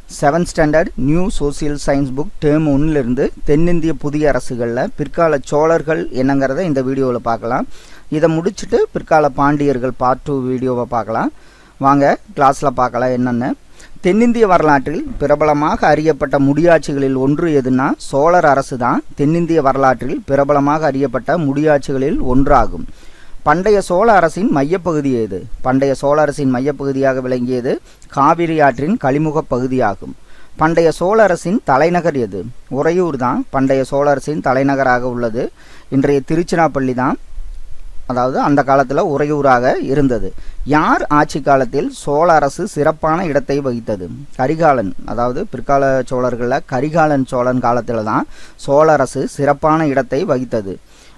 seventh standard new social science book term ஒன்னிலிருந்து தென்னிந்திய புதிய அரசுகளில் பிற்கால சோழர்கள் என்னங்கிறத இந்த வீடியோவில் பார்க்கலாம் இதை முடிச்சுட்டு பிற்கால பாண்டியர்கள் பார்ட் டூ வீடியோவை பார்க்கலாம் வாங்க கிளாஸில் பார்க்கலாம் என்னென்னு தென்னிந்திய வரலாற்றில் பிரபலமாக அறியப்பட்ட முடியாட்சிகளில் ஒன்று எதுனா சோழர் அரசு தான் தென்னிந்திய வரலாற்றில் பிரபலமாக அறியப்பட்ட முடியாட்சிகளில் ஒன்றாகும் பண்டைய சோழ அரசின் மையப்பகுதி எது பண்டைய சோழ அரசின் மையப்பகுதியாக விளங்கியது காவிரி ஆற்றின் கழிமுக பகுதியாகும் பண்டைய சோழ அரசின் தலைநகர் எது உறையூர் தான் பண்டைய சோழ அரசின் தலைநகராக உள்ளது இன்றைய திருச்சிராப்பள்ளி தான் அதாவது அந்த காலத்தில் உறையூராக இருந்தது யார் ஆட்சி காலத்தில் சோழ அரசு சிறப்பான இடத்தை வகித்தது கரிகாலன் அதாவது பிற்கால சோழர்களில் கரிகாலன் சோழன் காலத்தில் தான் சோழ அரசு சிறப்பான இடத்தை வகித்தது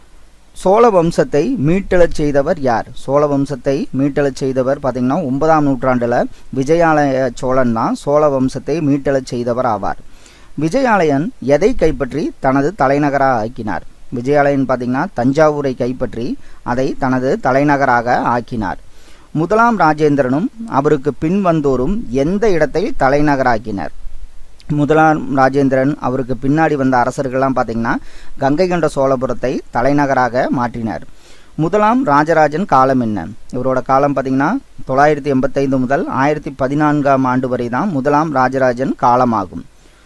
சோழ வம்சத்தை மீட்டெழச் செய்தவர் யார் சோழ வம்சத்தை மீட்டெழச் செய்தவர் பார்த்தீங்கன்னா ஒன்பதாம் நூற்றாண்டில் விஜயாலய சோழன் தான் சோழ வம்சத்தை மீட்டெழச் செய்தவர் ஆவார் விஜயாலயன் எதை கைப்பற்றி தனது தலைநகராக ஆக்கினார் விஜயாலயன் பார்த்தீங்கன்னா தஞ்சாவூரை கைப்பற்றி அதை தனது தலைநகராக ஆக்கினார் முதலாம் ராஜேந்திரனும் அவருக்கு பின் வந்தோரும் எந்த இடத்தை தலைநகராக்கினர் முதலாம் ராஜேந்திரன் அவருக்கு பின்னாடி வந்த அரசர்கள்லாம் பார்த்தீங்கன்னா கங்கை கொண்ட சோழபுரத்தை தலைநகராக மாற்றினார் முதலாம் ராஜராஜன் காலம் என்ன இவரோட காலம் பார்த்தீங்கன்னா தொள்ளாயிரத்தி எண்பத்தைந்து முதல் ஆயிரத்தி பதினான்காம் ஆண்டு வரை தான் முதலாம் ராஜராஜன் காலமாகும்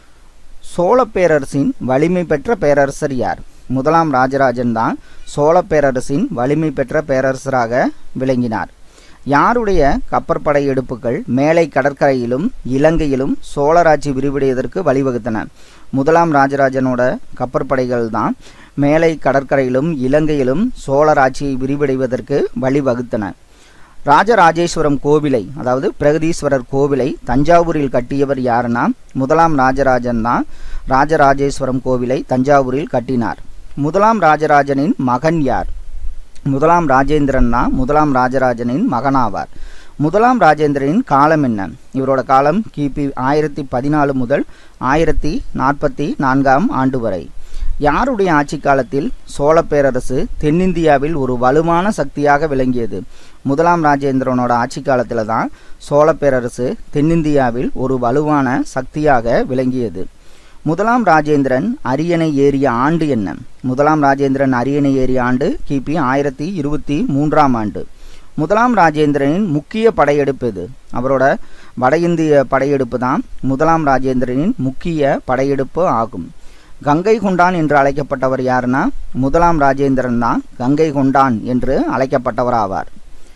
சோழ பேரரசின் வலிமை பெற்ற பேரரசர் யார் முதலாம் ராஜராஜன் தான் சோழ பேரரசின் வலிமை பெற்ற பேரரசராக விளங்கினார் யாருடைய கப்பற்படை எடுப்புகள் மேலை கடற்கரையிலும் இலங்கையிலும் சோழராட்சி விரிவடைவதற்கு வழிவகுத்தன முதலாம் ராஜராஜனோட கப்பற்படைகள் தான் மேலை கடற்கரையிலும் இலங்கையிலும் சோழராட்சியை விரிவடைவதற்கு வழிவகுத்தன ராஜராஜேஸ்வரம் கோவிலை அதாவது பிரகதீஸ்வரர் கோவிலை தஞ்சாவூரில் கட்டியவர் யாருன்னா முதலாம் ராஜராஜன் தான் ராஜராஜேஸ்வரம் கோவிலை தஞ்சாவூரில் கட்டினார் முதலாம் ராஜராஜனின் மகன் யார் முதலாம் ராஜேந்திரன் தான் முதலாம் ராஜராஜனின் மகனாவார் முதலாம் ராஜேந்திரனின் காலம் என்ன இவரோட காலம் கிபி ஆயிரத்தி பதினாலு முதல் ஆயிரத்தி நாற்பத்தி நான்காம் ஆண்டு வரை யாருடைய ஆட்சி காலத்தில் சோழ பேரரசு தென்னிந்தியாவில் ஒரு வலுவான சக்தியாக விளங்கியது முதலாம் ராஜேந்திரனோட ஆட்சி காலத்தில் தான் சோழ பேரரசு தென்னிந்தியாவில் ஒரு வலுவான சக்தியாக விளங்கியது முதலாம் ராஜேந்திரன் அரியணை ஏறிய ஆண்டு என்ன முதலாம் ராஜேந்திரன் அரியணை ஏறிய ஆண்டு கிபி ஆயிரத்தி இருபத்தி மூன்றாம் ஆண்டு முதலாம் ராஜேந்திரனின் முக்கிய படையெடுப்பு எது அவரோட வட இந்திய படையெடுப்பு தான் முதலாம் ராஜேந்திரனின் முக்கிய படையெடுப்பு ஆகும் கங்கை கொண்டான் என்று அழைக்கப்பட்டவர் யாருன்னா முதலாம் ராஜேந்திரன் தான் கங்கை கொண்டான் என்று அழைக்கப்பட்டவர் ஆவார்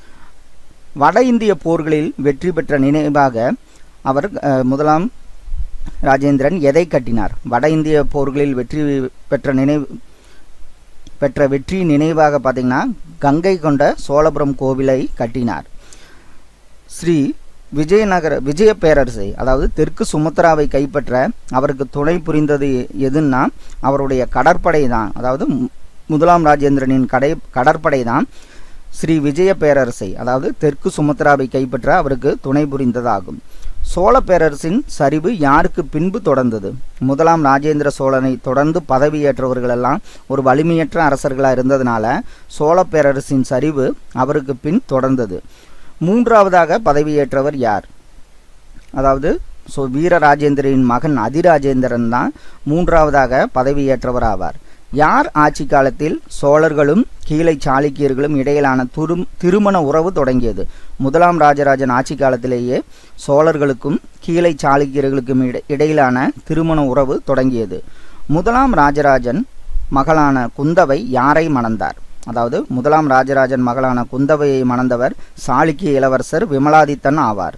வட இந்திய போர்களில் வெற்றி பெற்ற நினைவாக அவர் முதலாம் ராஜேந்திரன் எதை கட்டினார் வட இந்திய போர்களில் வெற்றி பெற்ற நினைவு பெற்ற வெற்றி நினைவாக பார்த்தீங்கன்னா கங்கை கொண்ட சோழபுரம் கோவிலை கட்டினார் ஸ்ரீ விஜயநகர விஜய பேரரசை அதாவது தெற்கு சுமத்ராவை கைப்பற்ற அவருக்கு துணை புரிந்தது எதுன்னா அவருடைய கடற்படை தான் அதாவது முதலாம் ராஜேந்திரனின் கடை கடற்படை தான் ஸ்ரீ விஜய பேரரசை அதாவது தெற்கு சுமத்ராவை கைப்பற்ற அவருக்கு துணை புரிந்ததாகும் சோழ பேரரசின் சரிவு யாருக்கு பின்பு தொடர்ந்தது முதலாம் ராஜேந்திர சோழனை தொடர்ந்து பதவியேற்றவர்கள் எல்லாம் ஒரு வலிமையற்ற அரசர்களாக இருந்ததுனால சோழ பேரரசின் சரிவு அவருக்கு பின் தொடர்ந்தது மூன்றாவதாக பதவியேற்றவர் யார் அதாவது ஸோ வீரராஜேந்திரனின் மகன் அதிராஜேந்திரன் தான் மூன்றாவதாக பதவியேற்றவர் ஆவார் யார் ஆட்சி காலத்தில் சோழர்களும் கீழை சாளுக்கியர்களும் இடையிலான துரு திருமண உறவு தொடங்கியது முதலாம் ராஜராஜன் ஆட்சி காலத்திலேயே சோழர்களுக்கும் கீழை சாளுக்கியர்களுக்கும் இடையிலான திருமண உறவு தொடங்கியது முதலாம் ராஜராஜன் மகளான குந்தவை யாரை மணந்தார் அதாவது முதலாம் ராஜராஜன் மகளான குந்தவையை மணந்தவர் சாளுக்கிய இளவரசர் விமலாதித்தன் ஆவார்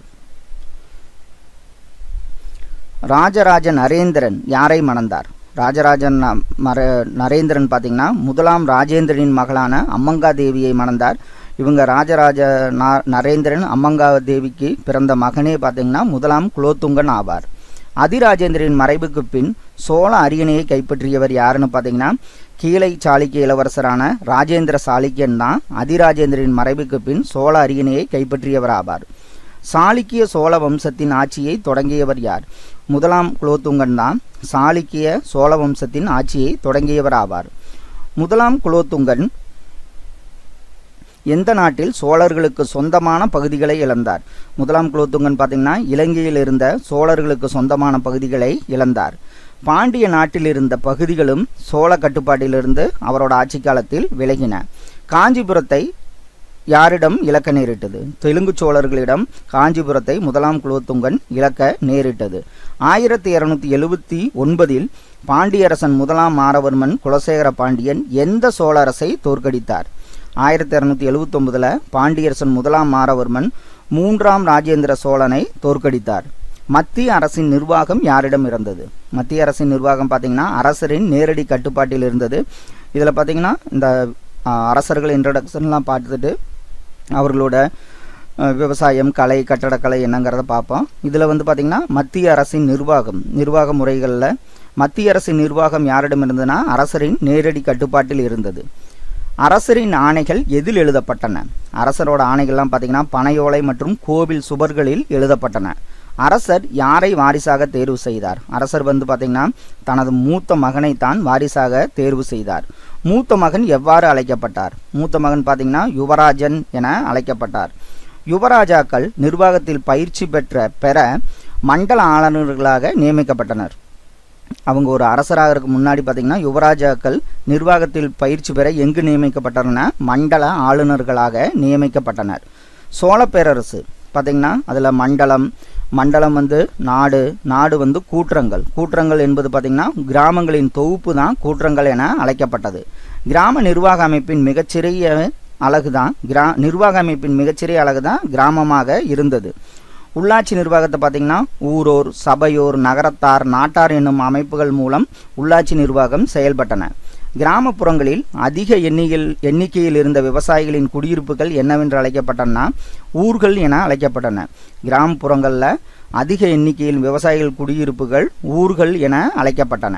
ராஜராஜ நரேந்திரன் யாரை மணந்தார் ராஜராஜன் மர நரேந்திரன் பார்த்தீங்கன்னா முதலாம் ராஜேந்திரனின் மகளான அம்மங்கா தேவியை மணந்தார் இவங்க ராஜராஜ நரேந்திரன் அம்மங்கா தேவிக்கு பிறந்த மகனே பார்த்தீங்கன்னா முதலாம் குலோத்துங்கன் ஆவார் அதிராஜேந்திரனின் மறைவுக்கு பின் சோழ அரியணையை கைப்பற்றியவர் யாருன்னு பார்த்தீங்கன்னா கீழை சாளுக்கிய இளவரசரான ராஜேந்திர சாளுக்கியன் தான் அதிராஜேந்திரனின் மறைவுக்கு பின் சோழ அரியணையை கைப்பற்றியவர் ஆவார் சாளுக்கிய சோழ வம்சத்தின் ஆட்சியை தொடங்கியவர் யார் முதலாம் குலோத்துங்கன் தான் சாளுக்கிய சோழ வம்சத்தின் ஆட்சியை தொடங்கியவர் ஆவார் முதலாம் குலோத்துங்கன் எந்த நாட்டில் சோழர்களுக்கு சொந்தமான பகுதிகளை இழந்தார் முதலாம் குலோத்துங்கன் பார்த்தீங்கன்னா இலங்கையில் இருந்த சோழர்களுக்கு சொந்தமான பகுதிகளை இழந்தார் பாண்டிய நாட்டில் இருந்த பகுதிகளும் சோழ கட்டுப்பாட்டிலிருந்து அவரோட ஆட்சி காலத்தில் விலகின காஞ்சிபுரத்தை யாரிடம் இழக்க நேரிட்டது தெலுங்கு சோழர்களிடம் காஞ்சிபுரத்தை முதலாம் குலோத்துங்கன் இழக்க நேரிட்டது ஆயிரத்தி இருநூத்தி எழுபத்தி ஒன்பதில் பாண்டியரசன் முதலாம் மாரவர்மன் குலசேகர பாண்டியன் எந்த சோழ அரசை தோற்கடித்தார் ஆயிரத்தி இரநூத்தி எழுபத்தி ஒன்பதுல பாண்டியரசன் முதலாம் மாரவர்மன் மூன்றாம் ராஜேந்திர சோழனை தோற்கடித்தார் மத்திய அரசின் நிர்வாகம் யாரிடம் இருந்தது மத்திய அரசின் நிர்வாகம் பார்த்தீங்கன்னா அரசரின் நேரடி கட்டுப்பாட்டில் இருந்தது இதில் பார்த்தீங்கன்னா இந்த அரசர்கள் இன்ட்ரடக்ஷன்லாம் பார்த்துட்டு அவர்களோட விவசாயம் கலை கட்டடக்கலை என்னங்கிறத பார்ப்போம் இதில் வந்து பார்த்திங்கன்னா மத்திய அரசின் நிர்வாகம் நிர்வாக முறைகளில் மத்திய அரசின் நிர்வாகம் யாரிடம் இருந்ததுன்னா அரசரின் நேரடி கட்டுப்பாட்டில் இருந்தது அரசரின் ஆணைகள் எதில் எழுதப்பட்டன அரசரோட ஆணைகள்லாம் பார்த்தீங்கன்னா பனையோலை மற்றும் கோவில் சுவர்களில் எழுதப்பட்டன அரசர் யாரை வாரிசாக தேர்வு செய்தார் அரசர் வந்து பார்த்தீங்கன்னா தனது மூத்த மகனை தான் வாரிசாக தேர்வு செய்தார் மூத்த மகன் எவ்வாறு அழைக்கப்பட்டார் மூத்த மகன் பார்த்தீங்கன்னா யுவராஜன் என அழைக்கப்பட்டார் யுவராஜாக்கள் நிர்வாகத்தில் பயிற்சி பெற்ற பெற மண்டல ஆளுநர்களாக நியமிக்கப்பட்டனர் அவங்க ஒரு அரசராக இருக்க முன்னாடி பார்த்தீங்கன்னா யுவராஜாக்கள் நிர்வாகத்தில் பயிற்சி பெற எங்கு நியமிக்கப்பட்டன மண்டல ஆளுநர்களாக நியமிக்கப்பட்டனர் சோழ பேரரசு பார்த்தீங்கன்னா அதில் மண்டலம் மண்டலம் வந்து நாடு நாடு வந்து கூற்றங்கள் கூற்றங்கள் என்பது பார்த்திங்கன்னா கிராமங்களின் தொகுப்பு தான் கூற்றங்கள் என அழைக்கப்பட்டது கிராம நிர்வாக அமைப்பின் மிகச்சிறிய அழகு தான் கிரா நிர்வாக அமைப்பின் மிகச்சிறிய அழகு தான் கிராமமாக இருந்தது உள்ளாட்சி நிர்வாகத்தை பார்த்திங்கன்னா ஊரோர் சபையோர் நகரத்தார் நாட்டார் என்னும் அமைப்புகள் மூலம் உள்ளாட்சி நிர்வாகம் செயல்பட்டன கிராமப்புறங்களில் அதிக எண்ணிக்கையில் எண்ணிக்கையில் இருந்த விவசாயிகளின் குடியிருப்புகள் என்னவென்று அழைக்கப்பட்டன ஊர்கள் என அழைக்கப்பட்டன கிராமப்புறங்களில் அதிக எண்ணிக்கையில் விவசாயிகள் குடியிருப்புகள் ஊர்கள் என அழைக்கப்பட்டன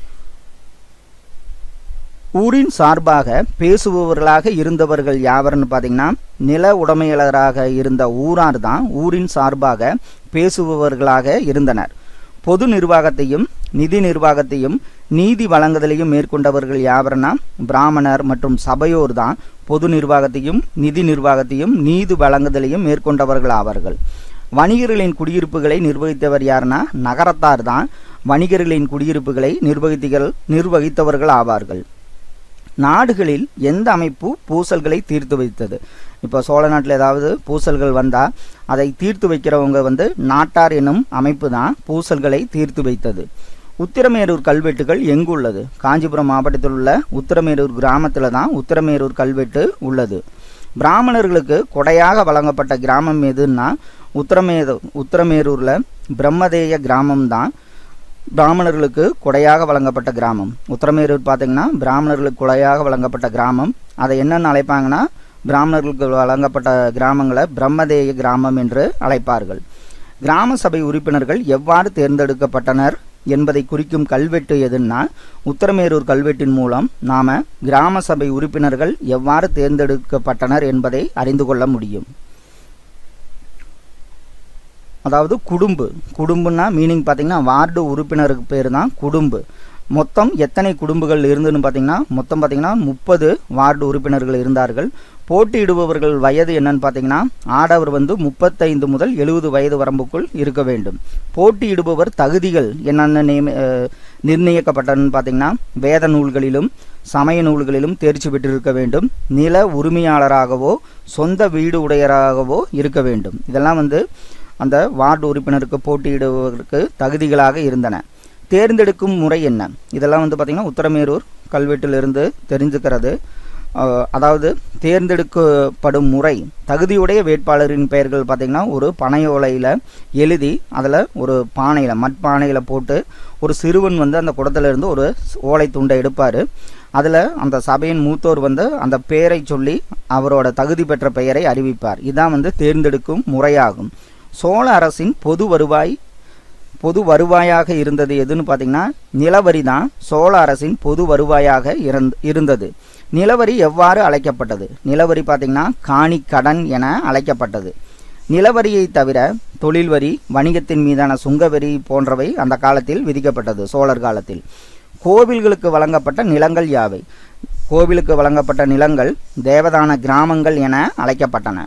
ஊரின் சார்பாக பேசுபவர்களாக இருந்தவர்கள் யாவர்னு பார்த்தீங்கன்னா நில உடைமையாளராக இருந்த ஊரார் தான் ஊரின் சார்பாக பேசுபவர்களாக இருந்தனர் பொது நிர்வாகத்தையும் நிதி நிர்வாகத்தையும் நீதி வழங்குதலையும் மேற்கொண்டவர்கள் யாவர்னா பிராமணர் மற்றும் சபையோர் தான் பொது நிர்வாகத்தையும் நிதி நிர்வாகத்தையும் நீதி வழங்குதலையும் மேற்கொண்டவர்கள் ஆவார்கள் வணிகர்களின் குடியிருப்புகளை நிர்வகித்தவர் யாருன்னா நகரத்தார் தான் வணிகர்களின் குடியிருப்புகளை நிர்வகித்திகள் நிர்வகித்தவர்கள் ஆவார்கள் நாடுகளில் எந்த அமைப்பு பூசல்களை தீர்த்து வைத்தது இப்போ சோழ நாட்டில் ஏதாவது பூசல்கள் வந்தால் அதை தீர்த்து வைக்கிறவங்க வந்து நாட்டார் என்னும் அமைப்பு தான் பூசல்களை தீர்த்து வைத்தது உத்திரமேரூர் கல்வெட்டுகள் எங்கு உள்ளது காஞ்சிபுரம் மாவட்டத்தில் உள்ள உத்திரமேரூர் கிராமத்தில் தான் உத்திரமேரூர் கல்வெட்டு உள்ளது பிராமணர்களுக்கு கொடையாக வழங்கப்பட்ட கிராமம் எதுன்னா உத்திரமேரு உத்திரமேரூரில் பிரம்மதேய கிராமம் தான் பிராமணர்களுக்கு கொடையாக வழங்கப்பட்ட கிராமம் உத்தரமேரூர் பார்த்தீங்கன்னா பிராமணர்களுக்கு கொடையாக வழங்கப்பட்ட கிராமம் அதை என்னென்னு அழைப்பாங்கன்னா பிராமணர்களுக்கு வழங்கப்பட்ட கிராமங்களை பிரம்மதேய கிராமம் என்று அழைப்பார்கள் கிராம சபை உறுப்பினர்கள் எவ்வாறு தேர்ந்தெடுக்கப்பட்டனர் என்பதை குறிக்கும் கல்வெட்டு எதுன்னா உத்தரமேரூர் கல்வெட்டின் மூலம் நாம கிராம சபை உறுப்பினர்கள் எவ்வாறு தேர்ந்தெடுக்கப்பட்டனர் என்பதை அறிந்து கொள்ள முடியும் அதாவது குடும்பு குடும்புன்னா மீனிங் பார்த்தீங்கன்னா வார்டு உறுப்பினருக்கு பேர் தான் குடும்பு மொத்தம் எத்தனை குடும்பங்கள் இருந்துன்னு பார்த்தீங்கன்னா மொத்தம் பார்த்தீங்கன்னா முப்பது வார்டு உறுப்பினர்கள் இருந்தார்கள் போட்டியிடுபவர்கள் வயது என்னன்னு பார்த்தீங்கன்னா ஆடவர் வந்து முப்பத்தைந்து முதல் எழுபது வயது வரம்புக்குள் இருக்க வேண்டும் போட்டியிடுபவர் தகுதிகள் என்னென்ன நியமி நிர்ணயிக்கப்பட்டன்னு பார்த்தீங்கன்னா வேத நூல்களிலும் சமய நூல்களிலும் தேர்ச்சி பெற்றிருக்க வேண்டும் நில உரிமையாளராகவோ சொந்த வீடு உடையராகவோ இருக்க வேண்டும் இதெல்லாம் வந்து அந்த வார்டு உறுப்பினருக்கு போட்டியிடுவதற்கு தகுதிகளாக இருந்தன தேர்ந்தெடுக்கும் முறை என்ன இதெல்லாம் வந்து பார்த்திங்கன்னா உத்தரமேரூர் கல்வெட்டிலிருந்து தெரிஞ்சுக்கிறது அதாவது தேர்ந்தெடுக்கப்படும் முறை தகுதியுடைய வேட்பாளரின் பெயர்கள் பார்த்திங்கன்னா ஒரு பனையோலையில் எழுதி அதில் ஒரு பானையில் மட்பானையில் போட்டு ஒரு சிறுவன் வந்து அந்த குடத்திலிருந்து ஒரு ஓலை துண்டை எடுப்பார் அதில் அந்த சபையின் மூத்தோர் வந்து அந்த பெயரை சொல்லி அவரோட தகுதி பெற்ற பெயரை அறிவிப்பார் இதுதான் வந்து தேர்ந்தெடுக்கும் முறையாகும் சோழ அரசின் பொது வருவாய் பொது வருவாயாக இருந்தது எதுன்னு பார்த்தீங்கன்னா நிலவரி தான் சோழ அரசின் பொது வருவாயாக இருந்தது நிலவரி எவ்வாறு அழைக்கப்பட்டது நிலவரி பார்த்தீங்கன்னா காணி கடன் என அழைக்கப்பட்டது நிலவரியை தவிர தொழில் வரி வணிகத்தின் மீதான சுங்கவரி போன்றவை அந்த காலத்தில் விதிக்கப்பட்டது சோழர் காலத்தில் கோவில்களுக்கு வழங்கப்பட்ட நிலங்கள் யாவை கோவிலுக்கு வழங்கப்பட்ட நிலங்கள் தேவதான கிராமங்கள் என அழைக்கப்பட்டன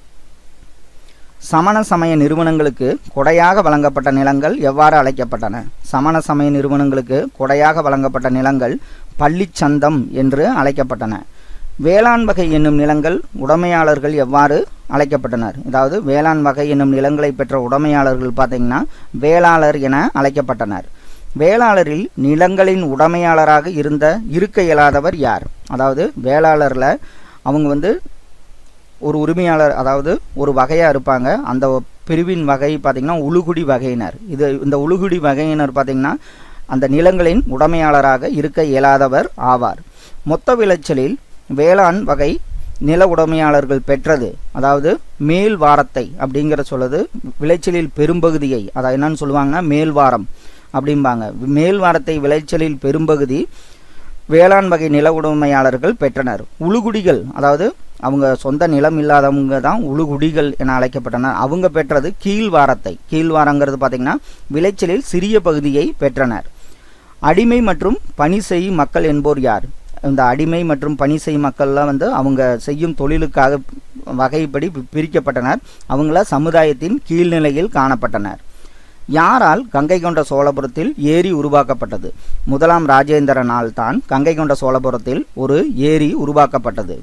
சமண சமய நிறுவனங்களுக்கு கொடையாக வழங்கப்பட்ட நிலங்கள் எவ்வாறு அழைக்கப்பட்டன சமண சமய நிறுவனங்களுக்கு கொடையாக வழங்கப்பட்ட நிலங்கள் பள்ளிச்சந்தம் என்று அழைக்கப்பட்டன வேளாண் வகை என்னும் நிலங்கள் உடைமையாளர்கள் எவ்வாறு அழைக்கப்பட்டனர் அதாவது வேளாண் வகை என்னும் நிலங்களை பெற்ற உடைமையாளர்கள் பார்த்தீங்கன்னா வேளாளர் என அழைக்கப்பட்டனர் வேளாளரில் நிலங்களின் உடைமையாளராக இருந்த இருக்க இயலாதவர் யார் அதாவது வேளாளரில் அவங்க வந்து ஒரு உரிமையாளர் அதாவது ஒரு வகையாக இருப்பாங்க அந்த பிரிவின் வகை பார்த்திங்கன்னா உளுகுடி வகையினர் இது இந்த உளுகுடி வகையினர் பார்த்திங்கன்னா அந்த நிலங்களின் உடைமையாளராக இருக்க இயலாதவர் ஆவார் மொத்த விளைச்சலில் வேளாண் வகை நில உடைமையாளர்கள் பெற்றது அதாவது மேல் வாரத்தை அப்படிங்கிற சொல்லுது விளைச்சலில் பெரும்பகுதியை அதாவது என்னன்னு சொல்லுவாங்க மேல் வாரம் அப்படிம்பாங்க மேல் வாரத்தை விளைச்சலில் பெரும்பகுதி வேளாண் வகை நில உடைமையாளர்கள் பெற்றனர் உளுகுடிகள் அதாவது அவங்க சொந்த நிலம் இல்லாதவங்க தான் உளுகுடிகள் என அழைக்கப்பட்டனர் அவங்க பெற்றது கீழ்வாரத்தை கீழ்வாரங்கிறது பார்த்திங்கன்னா விளைச்சலில் சிறிய பகுதியை பெற்றனர் அடிமை மற்றும் பணி செய்யும் மக்கள் என்போர் யார் இந்த அடிமை மற்றும் பணி செய்யும் மக்கள்லாம் வந்து அவங்க செய்யும் தொழிலுக்காக வகைப்படி பிரிக்கப்பட்டனர் அவங்கள சமுதாயத்தின் கீழ்நிலையில் காணப்பட்டனர் யாரால் கங்கை கொண்ட சோழபுரத்தில் ஏரி உருவாக்கப்பட்டது முதலாம் ராஜேந்திரனால் தான் கங்கை கொண்ட சோழபுரத்தில் ஒரு ஏரி உருவாக்கப்பட்டது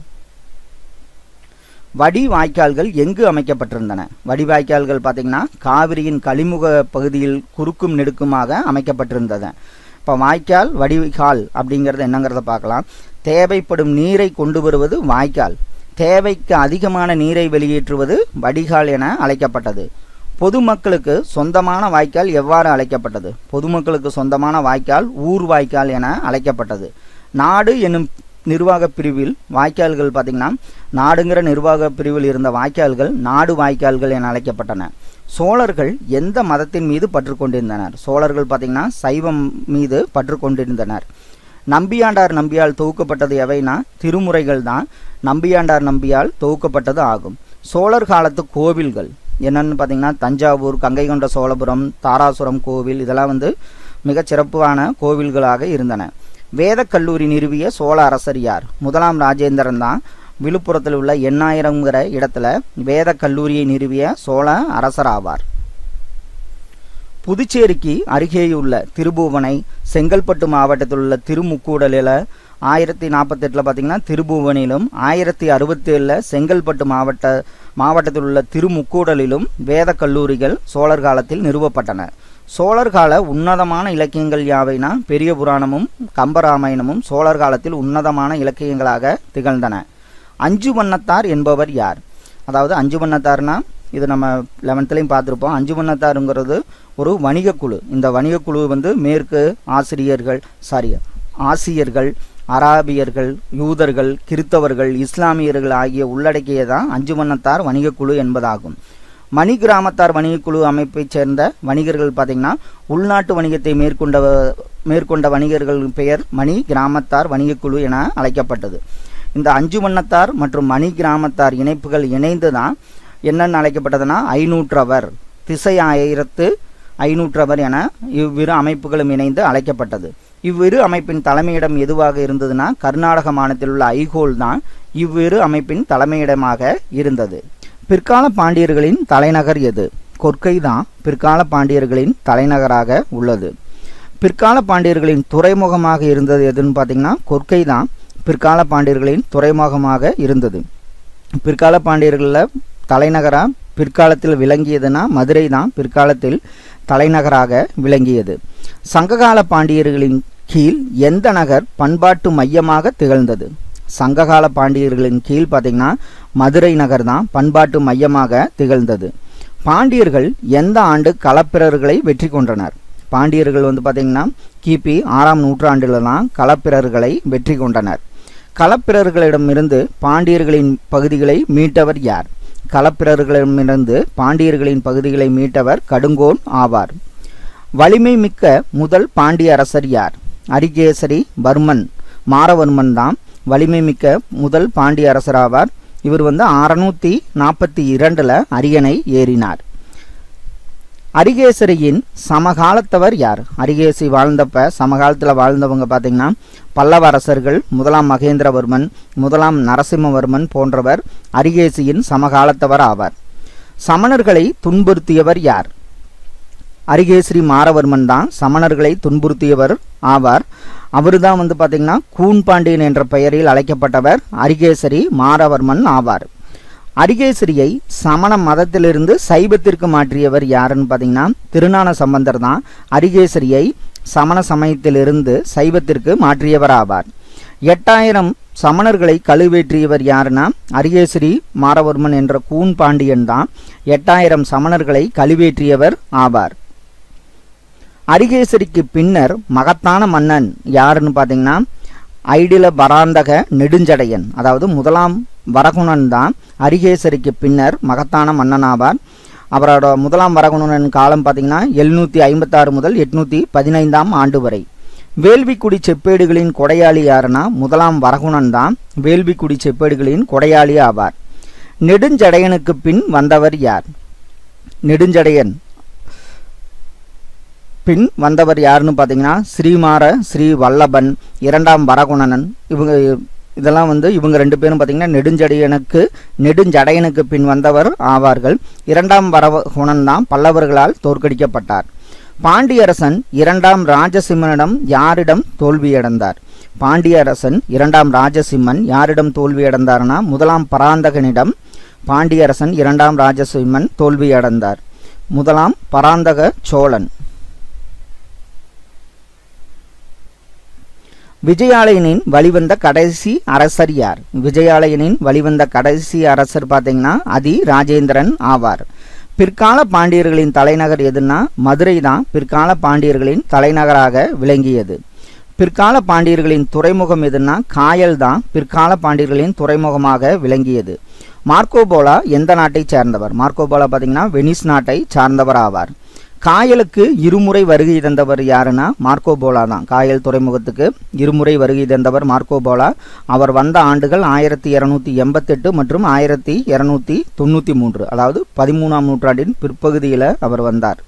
வடி வாய்க்கால்கள் எங்கு அமைக்கப்பட்டிருந்தன வடி வாய்க்கால்கள் பார்த்திங்கன்னா காவிரியின் கழிமுக பகுதியில் குறுக்கும் நெடுக்குமாக அமைக்கப்பட்டிருந்தது இப்போ வாய்க்கால் வடிகால் அப்படிங்கிறது என்னங்கிறத பார்க்கலாம் தேவைப்படும் நீரை கொண்டு வருவது வாய்க்கால் தேவைக்கு அதிகமான நீரை வெளியேற்றுவது வடிகால் என அழைக்கப்பட்டது பொதுமக்களுக்கு சொந்தமான வாய்க்கால் எவ்வாறு அழைக்கப்பட்டது பொதுமக்களுக்கு சொந்தமான வாய்க்கால் ஊர் வாய்க்கால் என அழைக்கப்பட்டது நாடு என்னும் நிர்வாக பிரிவில் வாய்க்கால்கள் பார்த்திங்கன்னா நாடுங்கிற நிர்வாக பிரிவில் இருந்த வாய்க்கால்கள் நாடு வாய்க்கால்கள் என அழைக்கப்பட்டன சோழர்கள் எந்த மதத்தின் மீது பற்று கொண்டிருந்தனர் சோழர்கள் பார்த்திங்கன்னா சைவம் மீது பற்று கொண்டிருந்தனர் நம்பியாண்டார் நம்பியால் தொகுக்கப்பட்டது எவைனா திருமுறைகள் தான் நம்பியாண்டார் நம்பியால் தொகுக்கப்பட்டது ஆகும் சோழர் காலத்து கோவில்கள் என்னன்னு பார்த்தீங்கன்னா தஞ்சாவூர் கங்கை கொண்ட சோழபுரம் தாராசுரம் கோவில் இதெல்லாம் வந்து மிகச் சிறப்பான கோவில்களாக இருந்தன வேத கல்லூரி நிறுவிய சோழ அரசர் யார் முதலாம் ராஜேந்திரன் தான் விழுப்புரத்தில் உள்ள எண்ணாயிரங்கிற இடத்துல வேத கல்லூரியை நிறுவிய சோழ அரசர் ஆவார் புதுச்சேரிக்கு அருகேயுள்ள திருபுவனை செங்கல்பட்டு மாவட்டத்தில் உள்ள திருமுக்கூடலில் ஆயிரத்தி நாற்பத்தெட்டில் பார்த்தீங்கன்னா திருபுவனிலும் ஆயிரத்தி அறுபத்தேழில் செங்கல்பட்டு மாவட்ட மாவட்டத்தில் உள்ள திருமுக்கூடலிலும் வேத கல்லூரிகள் சோழர் காலத்தில் நிறுவப்பட்டன சோழர் கால உன்னதமான இலக்கியங்கள் யாவைனா பெரிய புராணமும் கம்பராமாயணமும் சோழர் காலத்தில் உன்னதமான இலக்கியங்களாக திகழ்ந்தன அஞ்சு வண்ணத்தார் என்பவர் யார் அதாவது அஞ்சு வண்ணத்தார்னா இது நம்ம லெவன்த்துலேயும் பார்த்துருப்போம் அஞ்சு வண்ணத்தாருங்கிறது ஒரு வணிக குழு இந்த வணிக குழு வந்து மேற்கு ஆசிரியர்கள் சாரி ஆசியர்கள் அராபியர்கள் யூதர்கள் கிறித்தவர்கள் இஸ்லாமியர்கள் ஆகிய உள்ளடக்கியதான் அஞ்சு வண்ணத்தார் வணிக குழு என்பதாகும் மணி கிராமத்தார் வணிகக்குழு அமைப்பைச் சேர்ந்த வணிகர்கள் பார்த்திங்கன்னா உள்நாட்டு வணிகத்தை மேற்கொண்ட மேற்கொண்ட வணிகர்கள் பெயர் மணி கிராமத்தார் வணிகக்குழு என அழைக்கப்பட்டது இந்த அஞ்சு வண்ணத்தார் மற்றும் மணி கிராமத்தார் இணைப்புகள் இணைந்து தான் என்னென்னு அழைக்கப்பட்டதுன்னா ஐநூற்றவர் திசை ஆயிரத்து ஐநூற்றவர் என இவ்விரு அமைப்புகளும் இணைந்து அழைக்கப்பட்டது இவ்விரு அமைப்பின் தலைமையிடம் எதுவாக இருந்ததுன்னா கர்நாடக மாநிலத்தில் உள்ள ஐகோல் தான் இவ்விரு அமைப்பின் தலைமையிடமாக இருந்தது பிற்கால பாண்டியர்களின் தலைநகர் எது கொற்கை தான் பிற்கால பாண்டியர்களின் தலைநகராக உள்ளது பிற்கால பாண்டியர்களின் துறைமுகமாக இருந்தது எதுன்னு பார்த்தீங்கன்னா கொற்கை தான் பிற்கால பாண்டியர்களின் துறைமுகமாக இருந்தது பிற்கால பாண்டியர்களில் தலைநகராக பிற்காலத்தில் விளங்கியதுன்னா மதுரை தான் பிற்காலத்தில் தலைநகராக விளங்கியது சங்ககால பாண்டியர்களின் கீழ் எந்த நகர் பண்பாட்டு மையமாக திகழ்ந்தது சங்ககால பாண்டியர்களின் கீழ் பார்த்தீங்கன்னா மதுரை நகர் தான் பண்பாட்டு மையமாக திகழ்ந்தது பாண்டியர்கள் எந்த ஆண்டு களப்பிரர்களை வெற்றி கொண்டனர் பாண்டியர்கள் வந்து பார்த்தீங்கன்னா கிபி ஆறாம் நூற்றாண்டில்தான் களப்பிரர்களை வெற்றி கொண்டனர் களப்பிரர்களிடமிருந்து பாண்டியர்களின் பகுதிகளை மீட்டவர் யார் களப்பிரர்களிடமிருந்து பாண்டியர்களின் பகுதிகளை மீட்டவர் கடுங்கோன் ஆவார் வலிமை மிக்க முதல் பாண்டிய அரசர் யார் அரிகேசரி வர்மன் மாரவர்மன் தான் வலிமை மிக்க முதல் பாண்டிய அரசர் ஆவார் இவர் வந்து அறுநூத்தி நாற்பத்தி இரண்டுல அரியணை ஏறினார் அரிகேசரியின் சமகாலத்தவர் யார் அரிகேசி வாழ்ந்தப்ப சமகாலத்தில் வாழ்ந்தவங்க பார்த்தீங்கன்னா பல்லவ அரசர்கள் முதலாம் மகேந்திரவர்மன் முதலாம் நரசிம்மவர்மன் போன்றவர் அரிகேசியின் சமகாலத்தவர் ஆவார் சமணர்களை துன்புறுத்தியவர் யார் அரிகேசரி மாரவர்மன் தான் சமணர்களை துன்புறுத்தியவர் ஆவார் அவர் தான் வந்து பார்த்தீங்கன்னா கூன்பாண்டியன் என்ற பெயரில் அழைக்கப்பட்டவர் அரிகேசரி மாரவர்மன் ஆவார் அரிகேசரியை சமண மதத்திலிருந்து சைவத்திற்கு மாற்றியவர் யாருன்னு பார்த்தீங்கன்னா திருஞான சம்பந்தர் தான் அரிகேசரியை சமண சமயத்திலிருந்து சைவத்திற்கு மாற்றியவர் ஆவார் எட்டாயிரம் சமணர்களை கழுவேற்றியவர் யாருன்னா அரிகேசரி மாரவர்மன் என்ற கூன் பாண்டியன் தான் எட்டாயிரம் சமணர்களை கழுவேற்றியவர் ஆவார் அரிகேசரிக்கு பின்னர் மகத்தான மன்னன் யாருன்னு பார்த்தீங்கன்னா ஐடில பராந்தக நெடுஞ்சடையன் அதாவது முதலாம் வரகுணன் தான் அரிகேசரிக்கு பின்னர் மகத்தான மன்னன் ஆவார் அவரோட முதலாம் வரகுணன் காலம் பார்த்தீங்கன்னா எழுநூற்றி ஐம்பத்தாறு முதல் எட்நூற்றி பதினைந்தாம் ஆண்டு வரை வேள்விக்குடி செப்பேடுகளின் கொடையாளி யாருன்னா முதலாம் வரகுணன் தான் வேள்விக்குடி செப்பேடுகளின் கொடையாளி ஆவார் நெடுஞ்சடையனுக்கு பின் வந்தவர் யார் நெடுஞ்சடையன் பின் வந்தவர் யாருன்னு பார்த்தீங்கன்னா ஸ்ரீமார ஸ்ரீ வல்லபன் இரண்டாம் வரகுணனன் இவங்க இதெல்லாம் வந்து இவங்க ரெண்டு பேரும் பார்த்தீங்கன்னா நெடுஞ்சடையனுக்கு நெடுஞ்சடையனுக்கு பின் வந்தவர் ஆவார்கள் இரண்டாம் வரகுணன் தான் பல்லவர்களால் தோற்கடிக்கப்பட்டார் பாண்டியரசன் இரண்டாம் ராஜசிம்மனிடம் யாரிடம் தோல்வியடைந்தார் பாண்டியரசன் இரண்டாம் ராஜசிம்மன் யாரிடம் தோல்வியடைந்தார்னா முதலாம் பராந்தகனிடம் பாண்டியரசன் இரண்டாம் ராஜசிம்மன் தோல்வியடைந்தார் முதலாம் பராந்தக சோழன் விஜயாலயனின் வழிவந்த கடைசி அரசர் யார் விஜயாலயனின் வழிவந்த கடைசி அரசர் பார்த்தீங்கன்னா அதி ராஜேந்திரன் ஆவார் பிற்கால பாண்டியர்களின் தலைநகர் எதுன்னா மதுரை தான் பிற்கால பாண்டியர்களின் தலைநகராக விளங்கியது பிற்கால பாண்டியர்களின் துறைமுகம் எதுன்னா காயல் தான் பிற்கால பாண்டியர்களின் துறைமுகமாக விளங்கியது மார்க்கோபோலா எந்த நாட்டைச் சேர்ந்தவர் மார்க்கோபோலா பார்த்தீங்கன்னா வெனிஸ் நாட்டை சார்ந்தவர் ஆவார் காயலுக்கு இருமுறை வருகை தந்தவர் யாருன்னா மார்க்கோபோலா தான் காயல் துறைமுகத்துக்கு இருமுறை வருகை தந்தவர் மார்க்கோபோலா அவர் வந்த ஆண்டுகள் ஆயிரத்தி இரநூத்தி எண்பத்தெட்டு மற்றும் ஆயிரத்தி இரநூத்தி தொண்ணூற்றி மூன்று அதாவது பதிமூணாம் நூற்றாண்டின் பிற்பகுதியில் அவர் வந்தார்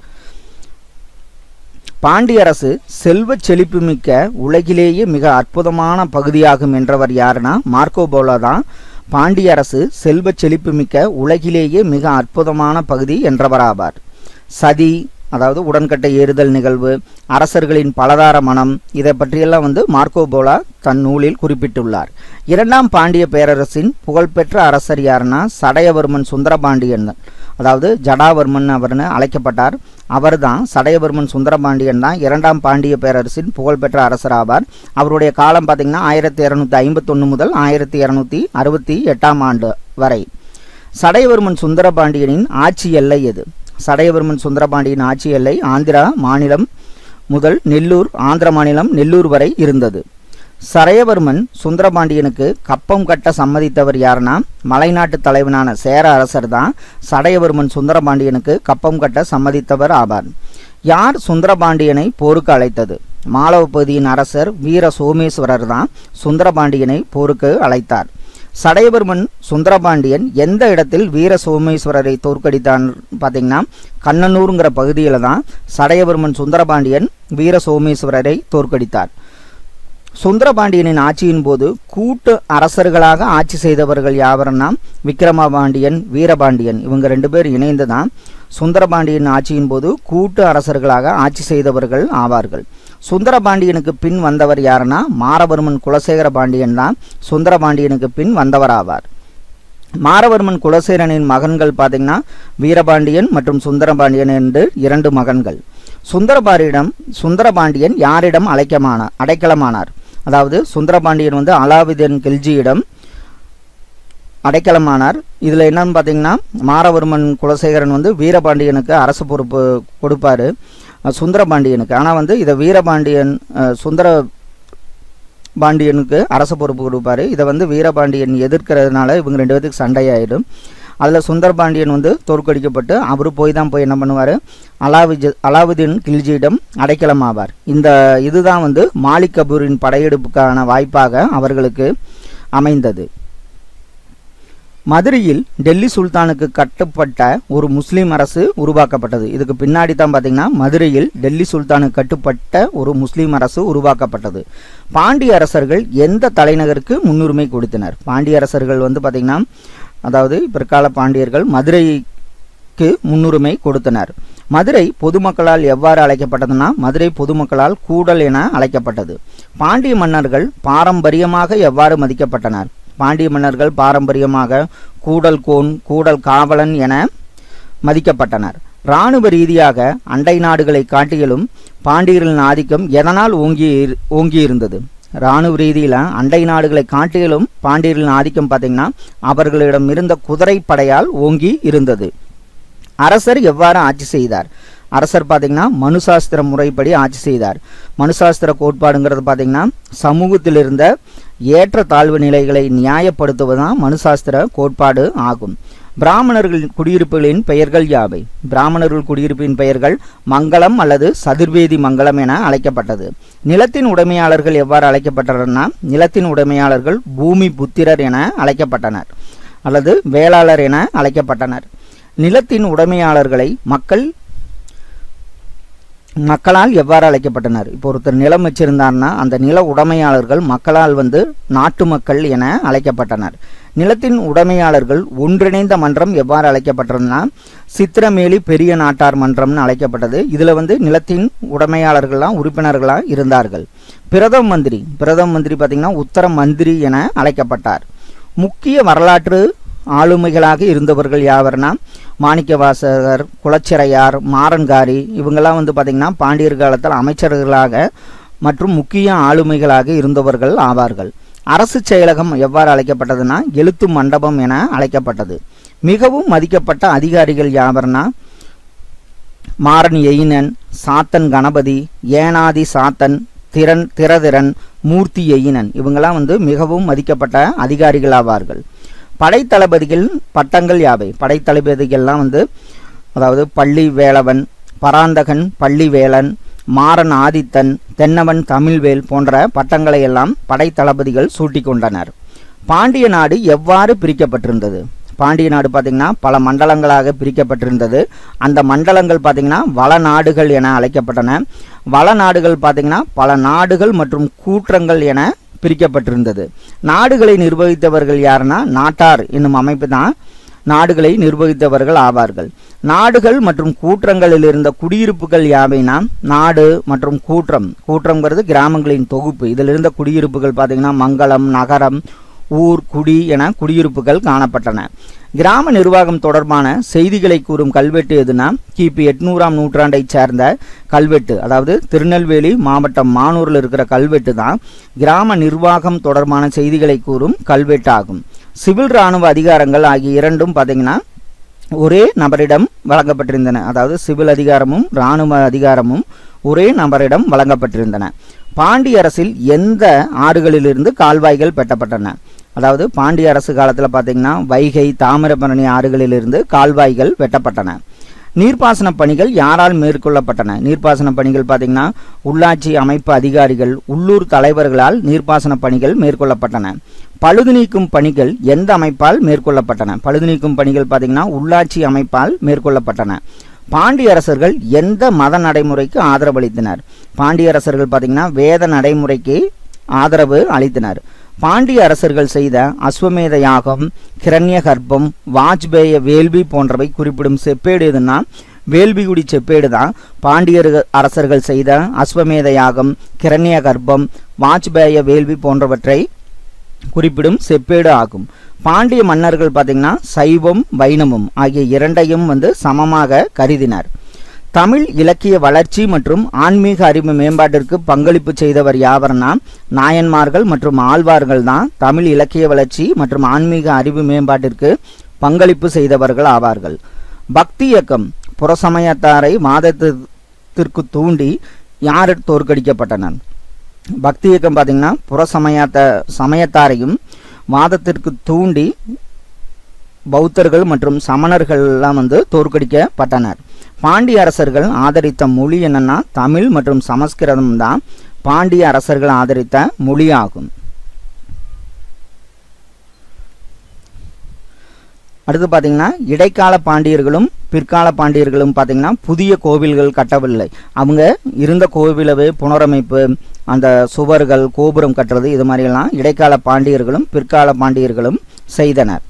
பாண்டியரசு செல்வச் செழிப்புமிக்க உலகிலேயே மிக அற்புதமான பகுதியாகும் என்றவர் யாருன்னா மார்க்கோபோலா தான் பாண்டியரசு செல்வச் செழிப்புமிக்க உலகிலேயே மிக அற்புதமான பகுதி என்றவராவார் சதி அதாவது உடன்கட்டை ஏறுதல் நிகழ்வு அரசர்களின் பலதார மனம் இதை பற்றியெல்லாம் வந்து மார்க்கோபோலா தன் நூலில் குறிப்பிட்டுள்ளார் இரண்டாம் பாண்டிய பேரரசின் புகழ்பெற்ற அரசர் யாருன்னா சடையவர்மன் சுந்தரபாண்டியன் அதாவது ஜடாவர்மன் அவர்னு அழைக்கப்பட்டார் அவர்தான் சடையவர்மன் சுந்தரபாண்டியன் தான் இரண்டாம் பாண்டிய பேரரசின் புகழ்பெற்ற அரசர் ஆவார் அவருடைய காலம் பார்த்தீங்கன்னா ஆயிரத்தி இரநூத்தி ஐம்பத்தொன்று முதல் ஆயிரத்தி இரநூத்தி அறுபத்தி எட்டாம் ஆண்டு வரை சடையவர்மன் சுந்தரபாண்டியனின் ஆட்சி எல்லை எது சடையவர்மன் சுந்தரபாண்டியின் ஆட்சி எல்லை ஆந்திரா மாநிலம் முதல் நெல்லூர் ஆந்திர மாநிலம் நெல்லூர் வரை இருந்தது சடையவர்மன் சுந்தரபாண்டியனுக்கு கப்பம் கட்ட சம்மதித்தவர் யாருன்னா மலைநாட்டு தலைவனான சேர அரசர் தான் சடையவர்மன் சுந்தரபாண்டியனுக்கு கப்பம் கட்ட சம்மதித்தவர் ஆவார் யார் சுந்தரபாண்டியனை போருக்கு அழைத்தது மாலவ பகுதியின் அரசர் வீர சோமேஸ்வரர் தான் சுந்தரபாண்டியனை போருக்கு அழைத்தார் சடையவர்மன் சுந்தரபாண்டியன் எந்த இடத்தில் வீர சோமேஸ்வரரை தோற்கடித்தான் பார்த்தீங்கன்னா கண்ணனூருங்கிற பகுதியில் தான் சடையவர்மன் சுந்தரபாண்டியன் வீர சோமேஸ்வரரை தோற்கடித்தார் சுந்தரபாண்டியனின் ஆட்சியின் போது கூட்டு அரசர்களாக ஆட்சி செய்தவர்கள் யாவர்னா விக்ரமபாண்டியன் வீரபாண்டியன் இவங்க ரெண்டு பேர் இணைந்து தான் சுந்தரபாண்டியன் ஆட்சியின் போது கூட்டு அரசர்களாக ஆட்சி செய்தவர்கள் ஆவார்கள் சுந்தரபாண்டியனுக்கு பின் வந்தவர் யாருன்னா மாரவர்மன் குலசேகர பாண்டியன் தான் சுந்தரபாண்டியனுக்கு பின் வந்தவர் ஆவார் மாரவர்மன் குலசேரனின் மகன்கள் பார்த்தீங்கன்னா வீரபாண்டியன் மற்றும் சுந்தரபாண்டியன் என்று இரண்டு மகன்கள் சுந்தரபாண்டியிடம் சுந்தரபாண்டியன் யாரிடம் அழைக்கமான அடைக்கலமானார் அதாவது சுந்தரபாண்டியன் வந்து அலாவுதீன் கில்ஜியிடம் அடைக்கலமானார் இதில் என்னன்னு பார்த்தீங்கன்னா மாரவர்மன் குலசேகரன் வந்து வீரபாண்டியனுக்கு அரசு பொறுப்பு கொடுப்பாரு சுந்தரபாண்டியனுக்கு ஆனால் வந்து இதை வீரபாண்டியன் சுந்தர பாண்டியனுக்கு அரச பொறுப்பு கொடுப்பாரு இதை வந்து வீரபாண்டியன் எதிர்க்கிறதுனால இவங்க ரெண்டு பேத்துக்கு சண்டையாயிடும் அதில் சுந்தரபாண்டியன் வந்து தோற்கடிக்கப்பட்டு அவர் போய் தான் போய் என்ன பண்ணுவார் அலாவுஜ அலாவுதீன் கில்ஜியிடம் அடைக்கலம் ஆவார் இந்த இதுதான் வந்து மாலிக் கபூரின் படையெடுப்புக்கான வாய்ப்பாக அவர்களுக்கு அமைந்தது மதுரையில் டெல்லி சுல்தானுக்கு கட்டுப்பட்ட ஒரு முஸ்லீம் அரசு உருவாக்கப்பட்டது இதுக்கு பின்னாடி தான் பார்த்தீங்கன்னா மதுரையில் டெல்லி சுல்தானுக்கு கட்டுப்பட்ட ஒரு முஸ்லீம் அரசு உருவாக்கப்பட்டது பாண்டிய அரசர்கள் எந்த தலைநகருக்கு முன்னுரிமை கொடுத்தனர் பாண்டிய அரசர்கள் வந்து பார்த்தீங்கன்னா அதாவது பிற்கால பாண்டியர்கள் மதுரைக்கு முன்னுரிமை கொடுத்தனர் மதுரை பொதுமக்களால் எவ்வாறு அழைக்கப்பட்டதுன்னா மதுரை பொதுமக்களால் கூடல் என அழைக்கப்பட்டது பாண்டிய மன்னர்கள் பாரம்பரியமாக எவ்வாறு மதிக்கப்பட்டனர் பாண்டிய மன்னர்கள் பாரம்பரியமாக கூடல் கோன் கூடல் காவலன் என மதிக்கப்பட்டனர் இராணுவ ரீதியாக அண்டை நாடுகளை காட்டிலும் பாண்டியர்களின் ஆதிக்கம் எதனால் ஓங்கி ஓங்கியிருந்தது இராணுவ ரீதியில் அண்டை நாடுகளை காட்டிலும் பாண்டியர்களின் ஆதிக்கம் பார்த்தீங்கன்னா அவர்களிடம் இருந்த குதிரை படையால் ஓங்கி இருந்தது அரசர் எவ்வாறு ஆட்சி செய்தார் அரசர் பார்த்தீங்கன்னா மனுசாஸ்திர முறைப்படி ஆட்சி செய்தார் மனுசாஸ்திர கோட்பாடுங்கிறது பார்த்தீங்கன்னா சமூகத்தில் இருந்த ஏற்ற தாழ்வு நிலைகளை நியாயப்படுத்துவதுதான் மனுசாஸ்திர கோட்பாடு ஆகும் பிராமணர்கள் குடியிருப்புகளின் பெயர்கள் யாவை பிராமணர்கள் குடியிருப்பின் பெயர்கள் மங்களம் அல்லது சதுர்வேதி மங்களம் என அழைக்கப்பட்டது நிலத்தின் உடைமையாளர்கள் எவ்வாறு அழைக்கப்பட்டனர்னா நிலத்தின் உடைமையாளர்கள் பூமி புத்திரர் என அழைக்கப்பட்டனர் அல்லது வேளாளர் என அழைக்கப்பட்டனர் நிலத்தின் உடைமையாளர்களை மக்கள் மக்களால் எவ்வாறு அழைக்கப்பட்டனர் இப்போ ஒருத்தர் நிலம் வச்சிருந்தார்னா அந்த நில உடைமையாளர்கள் மக்களால் வந்து நாட்டு மக்கள் என அழைக்கப்பட்டனர் நிலத்தின் உடைமையாளர்கள் ஒன்றிணைந்த மன்றம் எவ்வாறு அழைக்கப்பட்டதுன்னா சித்திரமேலி பெரிய நாட்டார் மன்றம்னு அழைக்கப்பட்டது இதில் வந்து நிலத்தின் உடைமையாளர்கள்லாம் உறுப்பினர்களாக இருந்தார்கள் பிரதம மந்திரி பிரதம மந்திரி பார்த்தீங்கன்னா உத்தர மந்திரி என அழைக்கப்பட்டார் முக்கிய வரலாற்று ஆளுமைகளாக இருந்தவர்கள் யாவர்னா மாணிக்கவாசகர் குலச்சிறையார் மாறன்காரி இவங்கெல்லாம் வந்து பார்த்திங்கன்னா பாண்டியர் காலத்தில் அமைச்சர்களாக மற்றும் முக்கிய ஆளுமைகளாக இருந்தவர்கள் ஆவார்கள் அரசு செயலகம் எவ்வாறு அழைக்கப்பட்டதுன்னா எழுத்து மண்டபம் என அழைக்கப்பட்டது மிகவும் மதிக்கப்பட்ட அதிகாரிகள் யாவர்னா மாறன் எயினன் சாத்தன் கணபதி ஏனாதி சாத்தன் திறன் திறதிறன் மூர்த்தி எயினன் இவங்கெல்லாம் வந்து மிகவும் மதிக்கப்பட்ட அதிகாரிகள் ஆவார்கள் படைத்தளபதிகள் பட்டங்கள் யாவை படைத்தளபதிகள்லாம் வந்து அதாவது பள்ளி வேளவன் பராந்தகன் பள்ளி வேலன் மாறன் ஆதித்தன் தென்னவன் தமிழ்வேல் போன்ற பட்டங்களை எல்லாம் படைத்தளபதிகள் சூட்டிக்கொண்டனர் பாண்டிய நாடு எவ்வாறு பிரிக்கப்பட்டிருந்தது பாண்டிய நாடு பார்த்திங்கன்னா பல மண்டலங்களாக பிரிக்கப்பட்டிருந்தது அந்த மண்டலங்கள் பார்த்திங்கன்னா வளநாடுகள் என அழைக்கப்பட்டன வளநாடுகள் பார்த்திங்கன்னா பல நாடுகள் மற்றும் கூற்றங்கள் என பிரிக்கப்பட்டிருந்தது நாடுகளை நிர்வகித்தவர்கள் யாருன்னா நாட்டார் என்னும் அமைப்பு தான் நாடுகளை நிர்வகித்தவர்கள் ஆவார்கள் நாடுகள் மற்றும் கூற்றங்களில் இருந்த குடியிருப்புகள் யாவைனா நாடு மற்றும் கூற்றம் கூற்றம்ங்கிறது கிராமங்களின் தொகுப்பு இதில் இருந்த குடியிருப்புகள் பார்த்தீங்கன்னா மங்களம் நகரம் ஊர் குடி என குடியிருப்புகள் காணப்பட்டன கிராம நிர்வாகம் தொடர்பான செய்திகளை கூறும் கல்வெட்டு எதுனா கிபி எட்நூறாம் நூற்றாண்டைச் சேர்ந்த கல்வெட்டு அதாவது திருநெல்வேலி மாவட்டம் மானூரில் இருக்கிற கல்வெட்டு தான் கிராம நிர்வாகம் தொடர்பான செய்திகளை கூறும் கல்வெட்டு ஆகும் சிவில் இராணுவ அதிகாரங்கள் ஆகிய இரண்டும் பார்த்தீங்கன்னா ஒரே நபரிடம் வழங்கப்பட்டிருந்தன அதாவது சிவில் அதிகாரமும் இராணுவ அதிகாரமும் ஒரே நபரிடம் வழங்கப்பட்டிருந்தன பாண்டிய அரசில் எந்த ஆறுகளிலிருந்து கால்வாய்கள் பெட்டப்பட்டன அதாவது பாண்டிய அரசு காலத்தில் பார்த்தீங்கன்னா வைகை தாமிரபரணி ஆறுகளிலிருந்து கால்வாய்கள் வெட்டப்பட்டன நீர்ப்பாசன பணிகள் யாரால் மேற்கொள்ளப்பட்டன நீர்ப்பாசன பணிகள் பார்த்தீங்கன்னா உள்ளாட்சி அமைப்பு அதிகாரிகள் உள்ளூர் தலைவர்களால் நீர்ப்பாசன பணிகள் மேற்கொள்ளப்பட்டன பழுது நீக்கும் பணிகள் எந்த அமைப்பால் மேற்கொள்ளப்பட்டன பழுது நீக்கும் பணிகள் பார்த்தீங்கன்னா உள்ளாட்சி அமைப்பால் மேற்கொள்ளப்பட்டன பாண்டிய அரசர்கள் எந்த மத நடைமுறைக்கு ஆதரவளித்தனர் பாண்டிய அரசர்கள் பார்த்தீங்கன்னா வேத நடைமுறைக்கு ஆதரவு அளித்தனர் பாண்டிய அரசர்கள் செய்த அஸ்வமேத யாகம் கிரண்ய கர்ப்பம் வாஜ்பேய வேள்வி போன்றவை குறிப்பிடும் செப்பேடு எதுன்னா வேள்விகுடி செப்பேடு தான் பாண்டியர் அரசர்கள் செய்த அஸ்வமேத யாகம் கிரண்ய கர்ப்பம் வாஜ்பேய வேள்வி போன்றவற்றை குறிப்பிடும் செப்பேடு ஆகும் பாண்டிய மன்னர்கள் பார்த்தீங்கன்னா சைவம் வைணவம் ஆகிய இரண்டையும் வந்து சமமாக கருதினர் தமிழ் இலக்கிய வளர்ச்சி மற்றும் ஆன்மீக அறிவு மேம்பாட்டிற்கு பங்களிப்பு செய்தவர் யாவர்னா நாயன்மார்கள் மற்றும் ஆழ்வார்கள் தான் தமிழ் இலக்கிய வளர்ச்சி மற்றும் ஆன்மீக அறிவு மேம்பாட்டிற்கு பங்களிப்பு செய்தவர்கள் ஆவார்கள் பக்தி இயக்கம் புறசமயத்தாரை வாதத்திற்கு தூண்டி யார் தோற்கடிக்கப்பட்டனர் பக்தி இயக்கம் பார்த்தீங்கன்னா புறசமயத்த சமயத்தாரையும் வாதத்திற்கு தூண்டி பௌத்தர்கள் மற்றும் சமணர்கள் எல்லாம் வந்து தோற்கடிக்கப்பட்டனர் பாண்டிய அரசர்கள் ஆதரித்த மொழி என்னன்னா தமிழ் மற்றும் சமஸ்கிருதம் தான் பாண்டிய அரசர்கள் ஆதரித்த மொழியாகும் அடுத்து பார்த்தீங்கன்னா இடைக்கால பாண்டியர்களும் பிற்கால பாண்டியர்களும் பார்த்தீங்கன்னா புதிய கோவில்கள் கட்டவில்லை அவங்க இருந்த கோவிலவே புனரமைப்பு அந்த சுவர்கள் கோபுரம் கட்டுறது இது மாதிரியெல்லாம் இடைக்கால பாண்டியர்களும் பிற்கால பாண்டியர்களும் செய்தனர்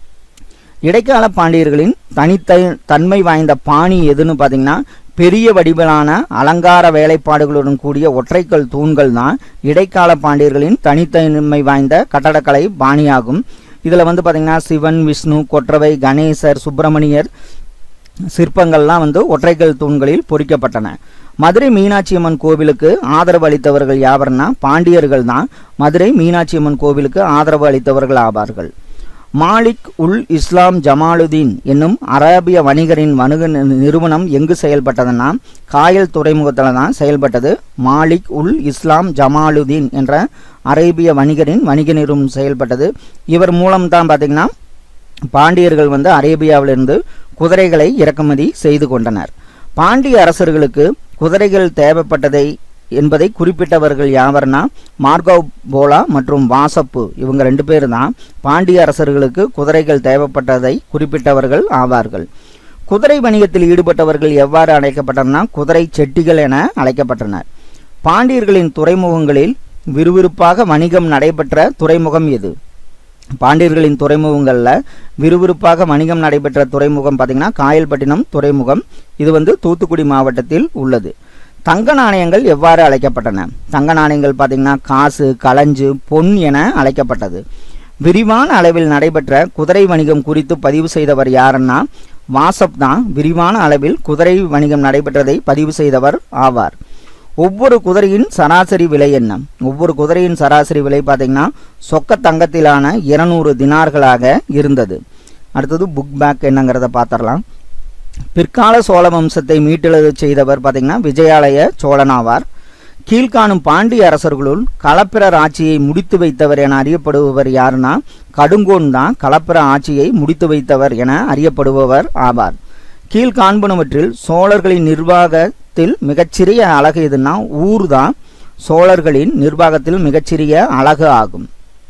இடைக்கால பாண்டியர்களின் தனித்த தன்மை வாய்ந்த பாணி எதுன்னு பார்த்தீங்கன்னா பெரிய வடிவிலான அலங்கார வேலைப்பாடுகளுடன் கூடிய ஒற்றைக்கல் தூண்கள் தான் இடைக்கால பாண்டியர்களின் தனித்தன்மை வாய்ந்த கட்டடக்கலை பாணியாகும் இதில் வந்து பார்த்தீங்கன்னா சிவன் விஷ்ணு கொற்றவை கணேசர் சுப்பிரமணியர் சிற்பங்கள்லாம் வந்து ஒற்றைக்கல் தூண்களில் பொறிக்கப்பட்டன மதுரை மீனாட்சி அம்மன் கோவிலுக்கு ஆதரவு அளித்தவர்கள் யாவர்னா பாண்டியர்கள் தான் மதுரை மீனாட்சி அம்மன் கோவிலுக்கு ஆதரவு அளித்தவர்கள் ஆவார்கள் மாலிக் உல் இஸ்லாம் ஜமாலுதீன் என்னும் அரேபிய வணிகரின் வணிக நி- நிறுவனம் எங்கு செயல்பட்டதுன்னா காயல் துறைமுகத்தில் தான் செயல்பட்டது மாலிக் உல் இஸ்லாம் ஜமாலுதீன் என்ற அரேபிய வணிகரின் வணிக நிறுவனம் செயல்பட்டது இவர் மூலம் தான் பார்த்தீங்கன்னா பாண்டியர்கள் வந்து அரேபியாவிலிருந்து குதிரைகளை இறக்குமதி செய்து கொண்டனர் பாண்டிய அரசர்களுக்கு குதிரைகள் தேவைப்பட்டதை என்பதை குறிப்பிட்டவர்கள் யாவர்னா மார்கோ போலா மற்றும் வாசப்பு இவங்க ரெண்டு பேர் தான் பாண்டிய அரசர்களுக்கு குதிரைகள் தேவைப்பட்டதை குறிப்பிட்டவர்கள் ஆவார்கள் குதிரை வணிகத்தில் ஈடுபட்டவர்கள் எவ்வாறு அழைக்கப்பட்டனா குதிரை செட்டிகள் என அழைக்கப்பட்டனர் பாண்டியர்களின் துறைமுகங்களில் விறுவிறுப்பாக வணிகம் நடைபெற்ற துறைமுகம் எது பாண்டியர்களின் துறைமுகங்களில் விறுவிறுப்பாக வணிகம் நடைபெற்ற துறைமுகம் பார்த்தீங்கன்னா காயல்பட்டினம் துறைமுகம் இது வந்து தூத்துக்குடி மாவட்டத்தில் உள்ளது தங்க நாணயங்கள் எவ்வாறு அழைக்கப்பட்டன தங்க நாணயங்கள் பார்த்தீங்கன்னா காசு களஞ்சு பொன் என அழைக்கப்பட்டது விரிவான அளவில் நடைபெற்ற குதிரை வணிகம் குறித்து பதிவு செய்தவர் யாருன்னா வாசப் தான் விரிவான அளவில் குதிரை வணிகம் நடைபெற்றதை பதிவு செய்தவர் ஆவார் ஒவ்வொரு குதிரையின் சராசரி விலை என்ன ஒவ்வொரு குதிரையின் சராசரி விலை பார்த்தீங்கன்னா சொக்க தங்கத்திலான இருநூறு தினார்களாக இருந்தது அடுத்தது புக் பேக் என்னங்கிறத பார்த்துடலாம் பிற்கால சோழ வம்சத்தை மீட்டெழுதச் செய்தவர் பார்த்தீங்கன்னா விஜயாலய சோழனாவார் கீழ்காணும் பாண்டிய அரசர்களுள் களப்பிரர் ஆட்சியை முடித்து வைத்தவர் என அறியப்படுபவர் யாருன்னா கடுங்கோன் தான் களப்பிர ஆட்சியை முடித்து வைத்தவர் என அறியப்படுபவர் ஆவார் கீழ்காண்பனவற்றில் சோழர்களின் நிர்வாகத்தில் மிகச்சிறிய அழகு எதுன்னா ஊர் தான் சோழர்களின் நிர்வாகத்தில் மிகச்சிறிய அழகு ஆகும்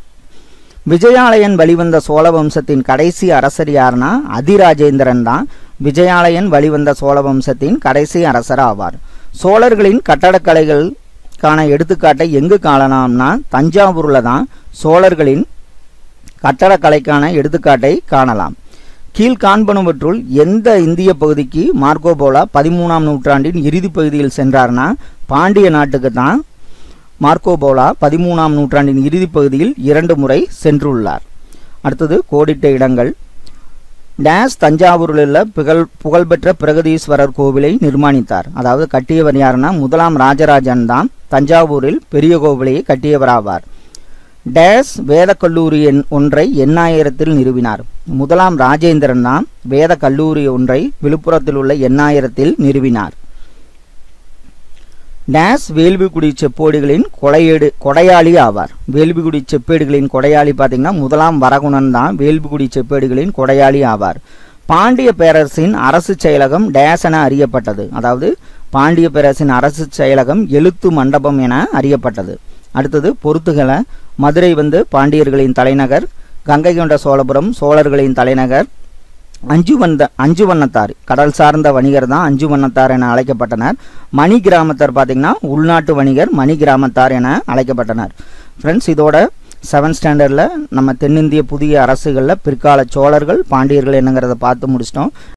விஜயாலயன் வழிவந்த சோழ வம்சத்தின் கடைசி அரசர் யாருன்னா அதிராஜேந்திரன் தான் விஜயாலயன் வழிவந்த சோழ வம்சத்தின் கடைசி அரசர் ஆவார் சோழர்களின் கட்டடக்கலைகளுக்கான எடுத்துக்காட்டை எங்கு காணலாம்னா தஞ்சாவூர்ல தான் சோழர்களின் கட்டடக்கலைக்கான எடுத்துக்காட்டை காணலாம் கீழ்காண்பனவற்றுள் எந்த இந்திய பகுதிக்கு மார்க்கோ போலா பதிமூணாம் நூற்றாண்டின் இறுதி பகுதியில் சென்றார்னா பாண்டிய நாட்டுக்கு தான் மார்க்கோ போலா பதிமூணாம் நூற்றாண்டின் இறுதி பகுதியில் இரண்டு முறை சென்றுள்ளார் அடுத்தது கோடிட்ட இடங்கள் டேஸ் தஞ்சாவூரில் உள்ள புகழ் புகழ்பெற்ற பிரகதீஸ்வரர் கோவிலை நிர்மாணித்தார் அதாவது கட்டியவர் யாருன்னா முதலாம் ராஜராஜன் தான் தஞ்சாவூரில் பெரிய கோவிலை கட்டியவராவார் டேஸ் வேத கல்லூரி என் ஒன்றை எண்ணாயிரத்தில் நிறுவினார் முதலாம் ராஜேந்திரன் தான் வேத கல்லூரி ஒன்றை விழுப்புரத்தில் உள்ள எண்ணாயிரத்தில் நிறுவினார் டேஸ் வேள்விக்குடி செப்பேடுகளின் கொடையேடு கொடையாளி ஆவார் வேள்விக்குடி செப்பேடுகளின் கொடையாளி பார்த்தீங்கன்னா முதலாம் வரகுணன் தான் வேள்விக்குடி செப்பேடுகளின் கொடையாளி ஆவார் பாண்டிய பேரரசின் அரசு செயலகம் டேஸ் என அறியப்பட்டது அதாவது பாண்டிய பேரரசின் அரசு செயலகம் எழுத்து மண்டபம் என அறியப்பட்டது அடுத்தது பொறுத்துகல மதுரை வந்து பாண்டியர்களின் தலைநகர் கங்கை கொண்ட சோழபுரம் சோழர்களின் தலைநகர் அஞ்சு வந்த அஞ்சு வண்ணத்தார் கடல் சார்ந்த வணிகர் தான் அஞ்சு வண்ணத்தார் என அழைக்கப்பட்டனர் மணி கிராமத்தார் பார்த்தீங்கன்னா உள்நாட்டு வணிகர் மணி கிராமத்தார் என அழைக்கப்பட்டனர் ஃப்ரெண்ட்ஸ் இதோட செவன்த் ஸ்டாண்டர்டில் நம்ம தென்னிந்திய புதிய அரசுகளில் பிற்கால சோழர்கள் பாண்டியர்கள் என்னங்கிறத பார்த்து முடிச்சிட்டோம்